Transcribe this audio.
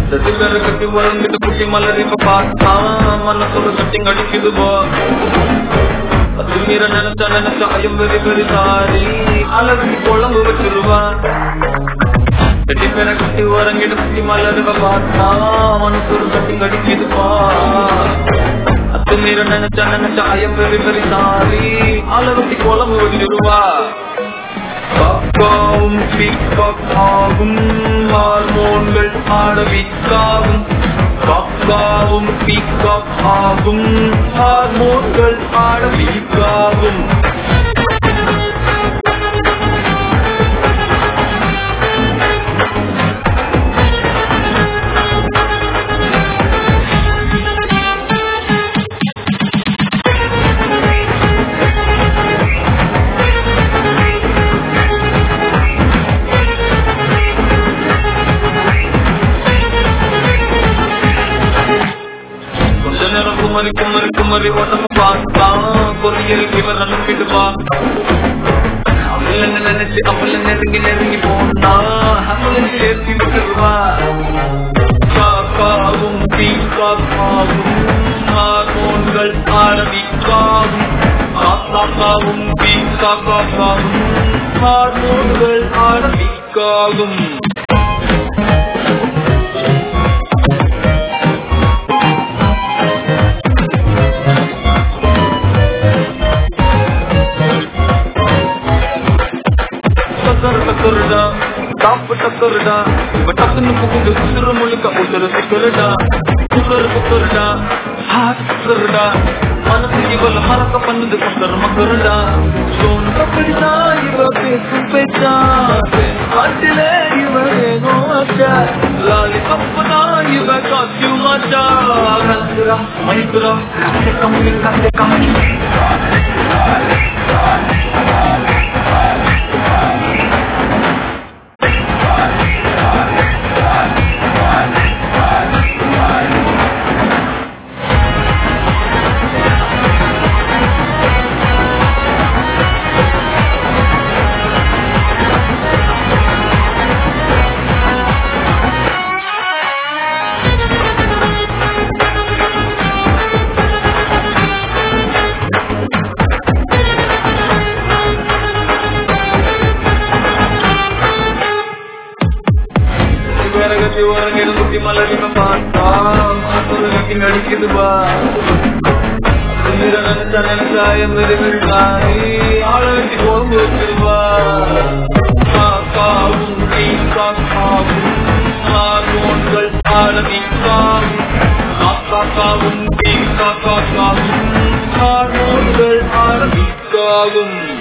ரெண்டு பேரை கட்டி வளர்ந்துட்டு குட்டி மலர் இப்ப பார்த்தா மனசோட கட்டிங் அடிக்குது போ அது மீற நினைச்சா நினைச்சா ஐயம் வெரி வெரி சாரி அலவட்டி குழம்பு வச்சிருவா ரெண்டு பேரை கட்டி உறங்கிட்டு குட்டி மலர் இப்ப பார்த்தா மனசோட கட்டிங் அடிக்குது போ அது மீற நினைச்சா நினைச்சா ஐயம் வெரி வெரி சாரி அலவட்டி குழம்பு வச்சிருவா காக்காவும் பீக்காவும் ஹார்மோன்கள் ஆடவிக்காவும் காக்காவும் பீக்காவும் ஹார்மோன்கள் ஆடவிக்காவும் கொஞ்ச நேரம் குமரி குமரி குமரி உடம்பு பார்த்தா பொறியல் இவர் அனுப்பிடுவா அவளன்னு நினைச்சு அவள நெருங்கி நெருங்கி போனா அவளை சேர்த்து விட்டுருவா காக்காவும் பீக்காக்காவும் ஹார்மோன்கள் ஆரம்பிக்காவும் காக்காவும் பீக்காக்காவும் ஹார்மோன்கள் ஆரம்பிக்காகும் டக்கர் டக்கருடா டாப்பு டக்கருடா இவ டக்குன்னு புகுந்து உசுறு முழுக்க உசுறு சிக்கருடா குக்கர் குக்கருடா ஹாட் குக்கருடா மனசு இவள மறக்க பண்ணுது மக்கர் மக்கருடா சோனு பக்கடிதா இவ பேசும் பேச்சா காட்டிலே இவ ஏனோ ஆச்சா லாலி பப்புனா இவ காத்தியும் ஆச்சா கலந்துரா மைத்துரா கத்தை கம்மி கத்தை கம்மி விறகத்தி உறங்கிடு குட்டி மலரிம பார்த்தா ஒரு கட்டி நடிக்குதுபா நினைச்சா நினைச்சா என் வெறி வெறிக்காரி ஆள வெட்டி குழம்பு வச்சிருவா காக்காவும் நீ காக்காவும் ஹார்மோன்கள் ஆரம்பிக்காவும் காக்காவும் நீ காக்காவும் ஹார்மோன்கள் ஆரம்பிக்காகும்